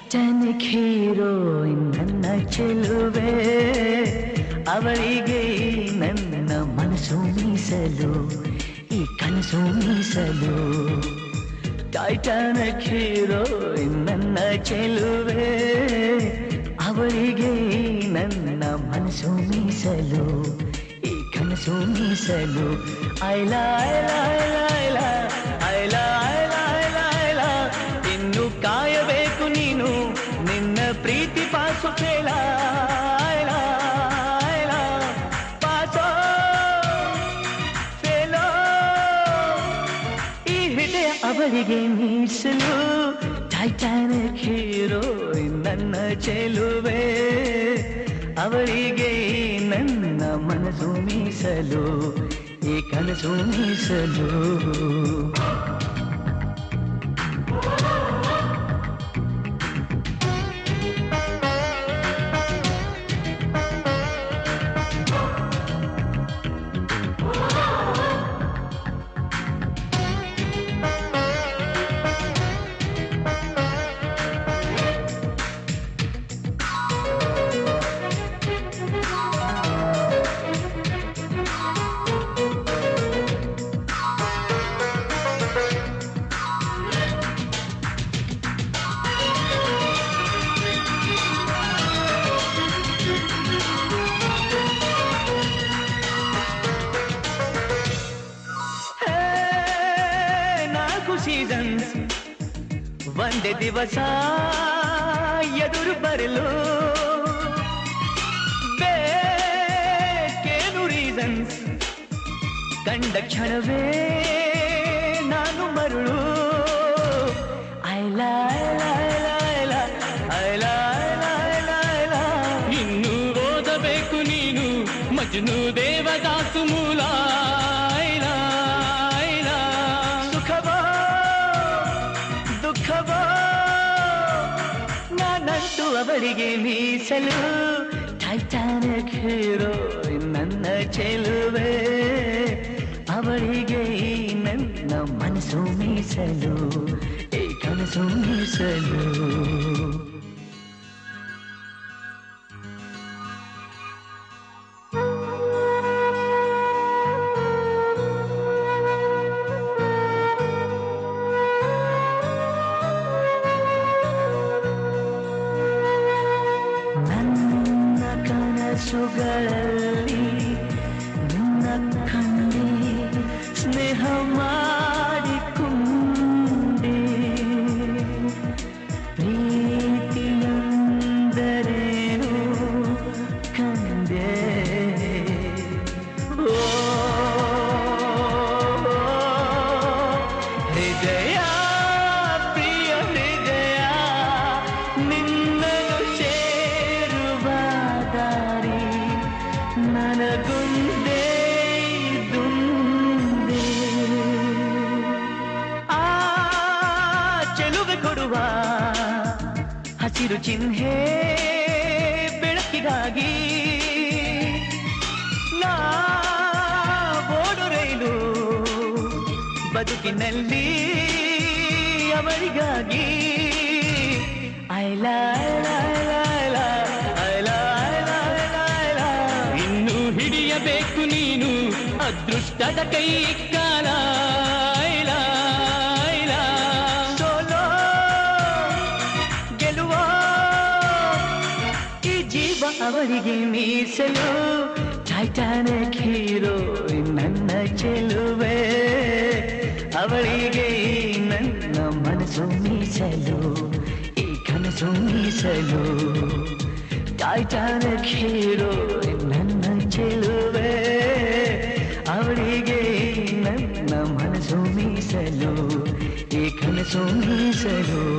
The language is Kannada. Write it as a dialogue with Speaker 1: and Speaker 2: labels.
Speaker 1: ಟೈಟಾನಿಕ್ ಹೀರೋಯಿನ್ ನನ್ನ ಚೆಲುವೆ ಅವಳಿಗೆ ಈ ನನ್ನ ಮನಸ್ಸು ಮೀಸಲು ಈ ಕನಸು ಮೀಸಲು ಟೈಟಾನಿಕ್ ಹೀರೋಯಿನ್ ನನ್ನ ಚೆಲುವೆ ಅವಳಿಗೆ ಈ ನನ್ನ ಮನಸ್ಸು ಮೀಸಲು ಈ ಕನಸು ಮೀಸಲು ಐಲ ಐಲ ಐಲ ಐಲ ಐಲ ಐಲ ಐಲ ಇನ್ನು ಕಾಯಬೇಕು ನೀನು ನಿನ್ನ ಪ್ರೀತಿ ಪಾಸು ಕೇಳ ಐಲ ಐಲ ಪಾಸೋ ಫೇಲೋ ಈ ಹೃದಯ ಅವಳಿಗೆ ಮೀಸಲು ಟೈಟಾನಿಕ್ ಹೀರೋ ನನ್ನ ಚೆಲುವೆ ಅವಳಿಗೆ ಈ ನನ್ನ ಮನಸ್ಸು ಮೀಸಲು ಈ ಕನಸು ಮೀಸಲು ಹೇ, ನಾಲ್ಕು ಸೀಸನ್ಸ್ ಒಂದೇ ದಿವಸ ಎದುರು ಬರಲು ಬೇಕೇನು ರೀಸನ್ಸ್ ಕಂಡ ಕ್ಷಣವೇ ನಾನು ಮರುಳು ಐಲ ಐಲ ಐಲ ಐಲ ಐಲ ಐಲ ಐಲ
Speaker 2: ಇನ್ನು ಓದಬೇಕು ನೀನು ಮಜ್ನು ದೇವದಾಸು ಮೂಲ ಐಲ, ಐಲ.
Speaker 1: ಸುಖವೋ ದುಃಖವೋ ನಾನಂತೂ ಅವಳಿಗೆ ಮೀಸಲು ಟೈಟಾನಿಕ್ ಹೀರೋ ನನ್ನ ಚೆಲುವೆ ಅವಳಿಗೆ ಈ ನನ್ನ ಮನಸ್ಸು ಮೀಸಲು ಈ ಕನಸು ಮೀಸಲು ನನ್ನ ಕನಸುಗಳಲ್ಲಿ ನಿನ್ನ ಕಂಡಿ ಸ್ನೇಹ ಮಾಡಿಕೊಂಡೆ ಪ್ರೀತಿಯಂದರೇನು ಕಂಡೆ ಓ ಹೃದಯ ಪ್ರಿಯ ಹೃದಯ ನಿನ್ನನ್ನು ಸೇರುವ ದಾರಿ ನನಗುಂದೇ ದುಂದೆ ಆ ಚೆಲುವೆ ಕೊಡುವ ಹಸಿರು ಚಿಹ್ನೆ ಬೆಳಕಿಗಾಗಿ ನಾ ಓಡು ರೈಲು ಬದುಕಿನಲ್ಲಿ ಅವರಿಗಾಗಿ ಐಲ ಐಲ ಐಲ ಐಲ ಐಲ ಐಲ ಐಲ ಐಲ
Speaker 2: ಇನ್ನು ಹಿಡಿಯಬೇಕು ನೀನು ಅದೃಷ್ಟದ ಕೈ ಕಾಲ ಐಲ, ಐಲ.
Speaker 1: ಸೋಲೋ ಗೆಲುವ ಈ ಜೀವ ಅವರಿಗೆ ಮೀಸಲು ಟೈಟಾನಿಕ್ ಹೀರೋ ನನ್ನ ಚೆಲುವೆ ಅವಳಿಗೆ ಈ ನನ್ನ ಮನಸ್ಸು ಮೀಸಲು ಈ ಕನಸು ಮೀಸಲು ಟೈಟಾನಿಕ್ ಹೀರೋ ನನ್ನ ಚೆಲುವೆ ಅವಳಿಗೆ ಈ ನನ್ನ ಮನಸ್ಸು ಮೀಸಲು ಈ ಕನಸು ಮೀಸಲು